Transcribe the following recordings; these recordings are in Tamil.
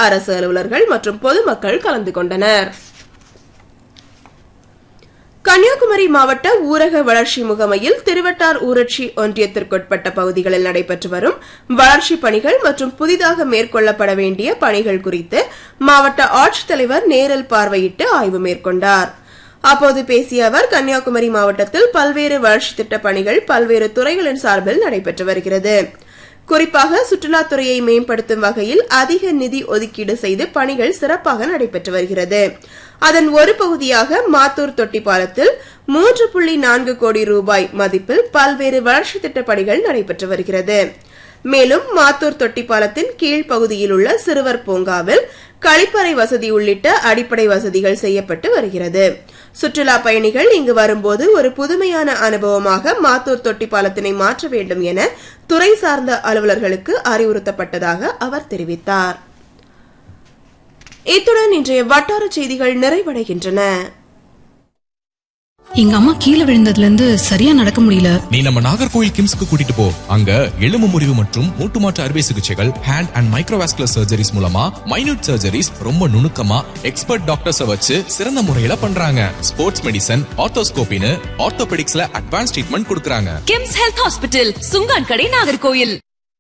அரசு அலுவலர்கள் மற்றும் பொதுமக்கள் கலந்து கொண்டனர் கன்னியாகுமரி மாவட்ட ஊரக வளர்ச்சி முகமையில் திருவட்டார் ஊராட்சி ஒன்றியத்திற்குட்பட்ட பகுதிகளில் நடைபெற்று வரும் வளர்ச்சிப் பணிகள் மற்றும் புதிதாக மேற்கொள்ளப்பட வேண்டிய பணிகள் குறித்து மாவட்ட ஆட்சித்தலைவர் நேரில் பார்வையிட்டு ஆய்வு மேற்கொண்டார் அப்போது பேசிய அவர் கன்னியாகுமரி மாவட்டத்தில் பல்வேறு வளர்ச்சித் திட்டப் பணிகள் பல்வேறு துறைகளின் சார்பில் நடைபெற்று வருகிறது குறிப்பாக சுற்றுலாத்துறையை மேம்படுத்தும் வகையில் அதிக நிதி ஒதுக்கீடு செய்து பணிகள் சிறப்பாக நடைபெற்று வருகிறது அதன் ஒரு பகுதியாக மாத்தூர் தொட்டி பாலத்தில் மூன்று புள்ளி நான்கு கோடி ரூபாய் மதிப்பில் பல்வேறு வளர்ச்சி திட்டப் பணிகள் நடைபெற்று வருகிறது மேலும் மாத்தூர் தொட்டி பாலத்தின் கீழ் பகுதியில் உள்ள சிறுவர் பூங்காவில் கழிப்பறை வசதி உள்ளிட்ட அடிப்படை வசதிகள் செய்யப்பட்டு வருகிறது சுற்றுலா பயணிகள் இங்கு வரும்போது ஒரு புதுமையான அனுபவமாக மாத்தூர் தொட்டி பாலத்தினை மாற்ற வேண்டும் என துறை சார்ந்த அலுவலர்களுக்கு அறிவுறுத்தப்பட்டதாக அவர் தெரிவித்தார் இத்துடன் இன்றைய வட்டார செய்திகள் நிறைவடைகின்றன எங்க அம்மா கீழே விழுந்ததுல இருந்து சரியா நடக்க முடியல நீ நம்ம நாகர்கோயில் கிம்ஸ்க்கு கூட்டிட்டு போ அங்க எலும்பு முறிவு மற்றும் மூட்டு மாற்று அறுவை சிகிச்சைகள் ஹேண்ட் அண்ட் மைக்ரோவாஸ்குலர் சர்ஜரிஸ் மூலமா மைனூட் சர்ஜரிஸ் ரொம்ப நுணுக்கமா எக்ஸ்பர்ட் டாக்டர்ஸ வச்சு சிறந்த முறையில பண்றாங்க ஸ்போர்ட்ஸ் மெடிசன் ஆர்த்தோஸ்கோபின்னு ஆர்த்தோபெடிக்ஸ்ல அட்வான்ஸ் ட்ரீட்மெண்ட் கொடுக்கறாங்க கிம்ஸ் ஹெல்த் ஹாஸ்பிட்டல் சுங்கான் கடை நாகர்கோயில்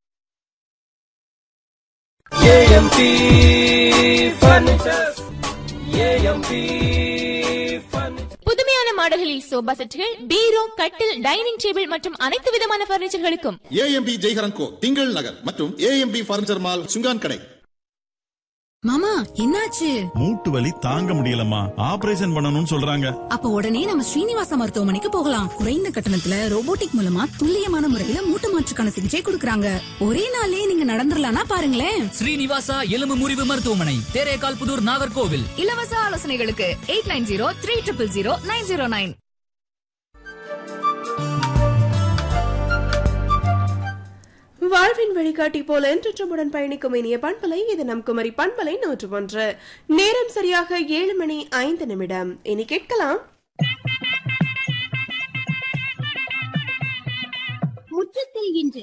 ஏஎம்பி ஃபர்னிச்சர்ஸ் ஏஎம்பி புதுமையான மாடல்களில் சோபா செட்டுகள் பீரோ கட்டில் டைனிங் டேபிள் மற்றும் அனைத்து விதமான பர்னிச்சர்களுக்கும் ஏஎம்பி ஜெய்ஹரன் கோ திங்கள் நகர் மற்றும் ஏஎம்பி பர்னிச்சர் மால் சுங்கான் கடை மாமா என்னாச்சு மூட்டு வலி தாங்க முடியலம்மா ஆபரேஷன் பண்ணணும்னு சொல்றாங்க அப்ப உடனே நம்ம ஸ்ரீனிவாச மருத்துவமனைக்கு போகலாம் குறைந்த கட்டணத்துல ரோபோட்டிக் மூலமா துல்லியமான முறையில மூட்டு மாற்றுக்கான சிகிச்சை கொடுக்கறாங்க ஒரே நாள்லயே நீங்க நடந்துடலாம்னா பாருங்களேன் ஸ்ரீனிவாசா எலும்பு முறிவு மருத்துவமனை தேரேகால் புதூர் நாகர்கோவில் இலவச ஆலோசனைகளுக்கு eight nine zero three triple zero nine zero nine வாழ்வின் வழிகாட்டி போல என்றுடன் பயணிக்கும் இனிய பண்பலை இது நம் குமரி பண்பலை நூற்று ஒன்று நேரம் சரியாக ஏழு மணி ஐந்து நிமிடம் இனி கேட்கலாம் முற்றத்தில் இன்று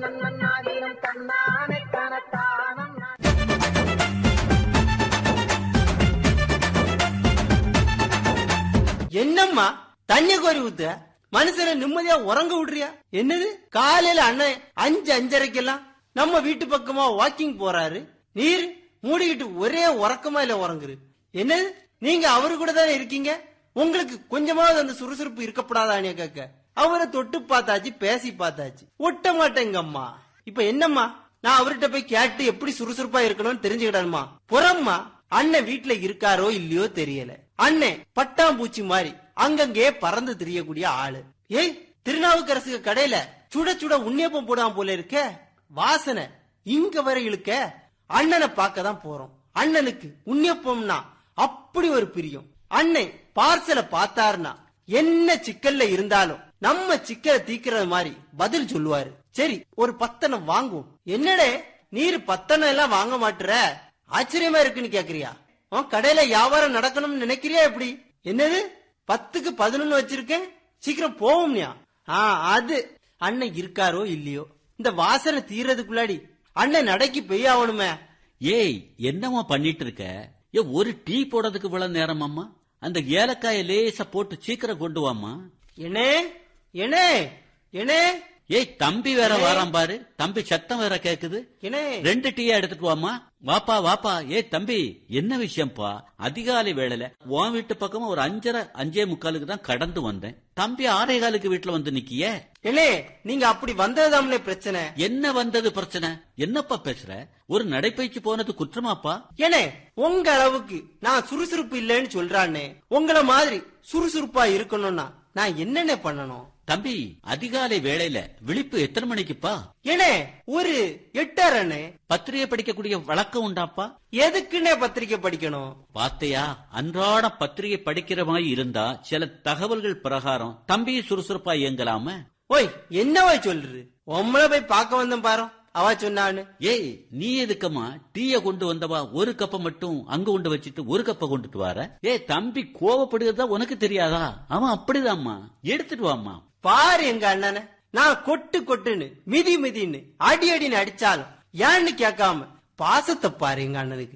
என்னம்மா தண்ணி கோரி ஊத்த மனுஷனை நிம்மதியா உறங்க விடுறியா என்னது காலையில அண்ணன் அஞ்சு அஞ்சரைக்கெல்லாம் நம்ம வீட்டு பக்கமா வாக்கிங் போறாரு நீர் மூடிக்கிட்டு ஒரே உறக்கமா இல்ல உறங்குரு என்னது நீங்க அவரு கூட தானே இருக்கீங்க உங்களுக்கு கொஞ்சமாவது அந்த சுறுசுறுப்பு இருக்கப்படாதானே கேட்க அவரை தொட்டு பார்த்தாச்சு பேசி பார்த்தாச்சு ஒட்ட மாட்டேங்க அம்மா இப்ப என்னம்மா நான் அவர்கிட்ட போய் கேட்டு எப்படி சுறுசுறுப்பா இருக்கணும்னு தெரிஞ்சுக்கிடணுமா புறம்மா அண்ணன் வீட்டுல இருக்காரோ இல்லையோ தெரியல அண்ணன் பட்டாம்பூச்சி மாதிரி அங்கங்கே பறந்து திரியக்கூடிய ஆளு ஏய் திருநாவுக்கரசு கடையில சுட சுட உண்ணியப்பம் போடாம போல இருக்க வாசனை இங்க வரை இழுக்க அண்ணனை பார்க்க தான் போறோம் அண்ணனுக்கு உண்ணியப்பம்னா அப்படி ஒரு பிரியம் அண்ணன் பார்சலை பார்த்தாருன்னா என்ன சிக்கல்ல இருந்தாலும் நம்ம சிக்கலை தீக்கிறது மாதிரி பதில் சொல்லுவாரு சரி ஒரு பத்தனம் வாங்குவோம் என்னடே நீர் பத்தனம் எல்லாம் வாங்க மாட்டுற ஆச்சரியமா இருக்குன்னு கேக்குறியா உன் கடையில வியாபாரம் நடக்கணும்னு நினைக்கிறியா எப்படி என்னது பத்துக்கு பதினொன்னு வச்சிருக்கேன் சீக்கிரம் போவோம்யா ஆ அது அண்ணன் இருக்காரோ இல்லையோ இந்த வாசனை தீர்றதுக்குள்ளாடி அண்ணன் நடைக்கு பெய்யாவணுமே ஏய் என்னம்மா பண்ணிட்டு இருக்க ஏ ஒரு டீ போடுறதுக்கு இவ்வளவு நேரமாம்மா அந்த ஏலக்காய லேசா போட்டு சீக்கிரம் கொண்டு வாம்மா என்னே என்னே என்னே ஏய் தம்பி வேற வாராம் பாரு தம்பி சத்தம் வேற கேக்குது என்னே ரெண்டு டீயா எடுத்துட்டு வாமா வாப்பா வாப்பா ஏ தம்பி என்ன விஷயம்ப்பா அதிகாலை வேளையில உன் வீட்டு பக்கமா ஒரு அஞ்சரை அஞ்சே முக்காலுக்கு தான் கடந்து வந்தேன் தம்பி ஆறே காலுக்கு வீட்டுல வந்து நிக்கியே என்னே நீங்க அப்படி வந்ததுதாம்லே பிரச்சனை என்ன வந்தது பிரச்சனை என்னப்பா பேசுற ஒரு நடைப்பயிற்சி போனது குற்றமாப்பா ஏனே உங்க அளவுக்கு நான் சுறுசுறுப்பு இல்லைன்னு சொல்றானே உங்கள மாதிரி சுறுசுறுப்பா இருக்கணும்னா நான் என்னென்ன பண்ணணும் தம்பி அதிகாலை வேளையில விழிப்பு எத்தனை மணிக்குப்பா ஏனே ஒரு எட்டரனே பத்திரிகை படிக்கக்கூடிய வழக்கம் உண்டாப்பா எதுக்குன்னே பத்திரிக்கை படிக்கணும் பாத்தையா அன்றாட பத்திரிகை படிக்கிற மாதிரி இருந்தா சில தகவல்கள் பிரகாரம் தம்பி சுறுசுறுப்பா இயங்கலாம ஓய் என்னவா சொல்றது உம்மள போய் பார்க்க வந்தேன் பாரு அவ சொன்னான்னு ஏய் நீ எதுக்கம்மா டீய கொண்டு வந்தவா ஒரு கப்ப மட்டும் அங்க கொண்டு வச்சுட்டு ஒரு கப்ப கொண்டுட்டு வர ஏய் தம்பி கோவப்படுகிறதா உனக்கு தெரியாதா அவன் அப்படிதாம்மா எடுத்துட்டு வாம்மா பாரு எங்க அண்ணனை நான் கொட்டு கொட்டுன்னு மிதி மிதின்னு அடி அடின்னு அடிச்சாலும் ஏன்னு கேட்காம பாசத்தை பாரு எங்க அண்ணனுக்கு